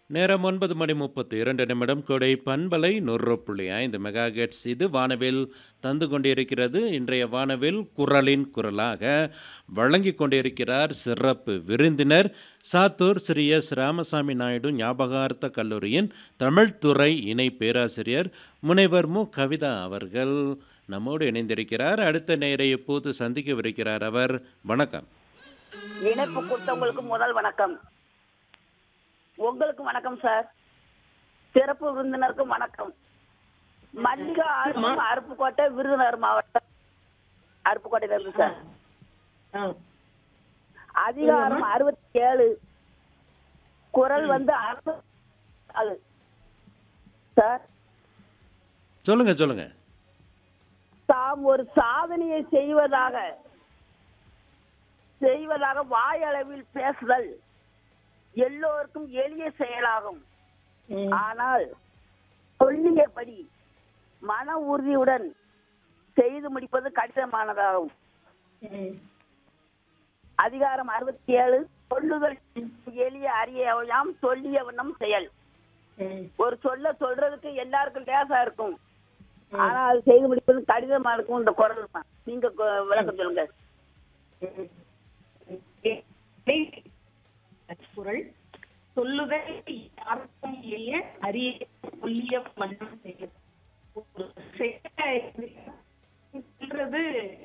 நேரம் ஒன்பது மணி முப்பத்தி இரண்டு நிமிடம் கொடை பண்பலை நூறு புள்ளி ஐந்து மெகாகெட்ஸ் இது வானவில் தந்து கொண்டிருக்கிறது இன்றைய வானவில் குரலின் குரலாக வழங்கி கொண்டிருக்கிறார் சிறப்பு விருந்தினர் சாத்தூர் ஸ்ரீ எஸ் ராமசாமி நாயுடு ஞாபகார்த்த கல்லூரியின் தமிழ்துறை இணை பேராசிரியர் முனைவர் மு கவிதா அவர்கள் நம்மோடு இணைந்திருக்கிறார் அடுத்த நேரை இப்போது சந்திக்கவிருக்கிறார் அவர் வணக்கம் இணைப்பு கொடுத்தவங்களுக்கு முதல் வணக்கம் உங்களுக்கு வணக்கம் சார் சிறப்பு விருந்தினருக்கும் வணக்கம் மல்லிகா ஆர்வம் அருப்புக்கோட்டை விருதுநகர் மாவட்டம் அருப்புக்கோட்டையில இருந்து சார் ஆ. அதிகாரம் அறுபத்தி ஏழு குரல் வந்து அறுபது நாலு. சார் சொல்லுங்க சொல்லுங்க தாம் ஒரு சாதனையை செய்வதாக செய்வதாக வாயளவில் பேசுதல் எல்லோருக்கும் எளிய செயலாகும் ம். ஆனால் சொல்லியபடி மன உறுதியுடன் செய்து முடிப்பது கடினமானதாகும் ம். அதிகாரம் அறுபத்தி ஏழு சொல்லுதல் எளிய அறியாம் சொல்லிய வண்ணம் செயல் ம். ஒரு சொல்ல சொல்றதுக்கு எல்லாருக்கும் லேசா இருக்கும் ஆனா அது செய்து முடிப்பது கடினமா இருக்கும் இந்த குரல் தான். நீங்க கொ- விளக்கம் சொல்லுங்க குரல் சொல்லுதல் யாருக்கும் எளிய அரிய சொல்லிய மன்னம் செய்யும் ஒரு செயலை சொல்றது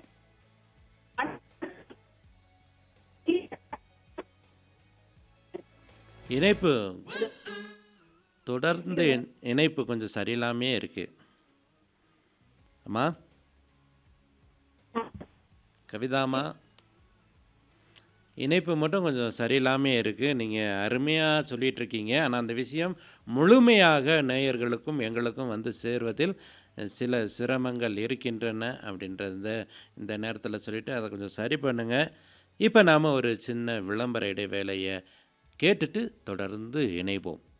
இணைப்பு தொடர்ந்து இணை- இணைப்பு கொஞ்சம் சரியில்லாமே இருக்கு அம்மா கவிதாம்மா இணைப்பு மட்டும் கொஞ்சம் சரியில்லாமே இருக்குது நீங்கள் அருமையாக சொல்லிட்டு இருக்கீங்க ஆனால் அந்த விஷயம் முழுமையாக நேயர்களுக்கும் எங்களுக்கும் வந்து சேர்வதில் சில சிரமங்கள் இருக்கின்றன அப்படின்றத இந்த நேரத்தில் சொல்லிவிட்டு அதை கொஞ்சம் சரி பண்ணுங்கள் இப்போ நாம் ஒரு சின்ன விளம்பர இடைவேளையை கேட்டுட்டு தொடர்ந்து இணைவோம்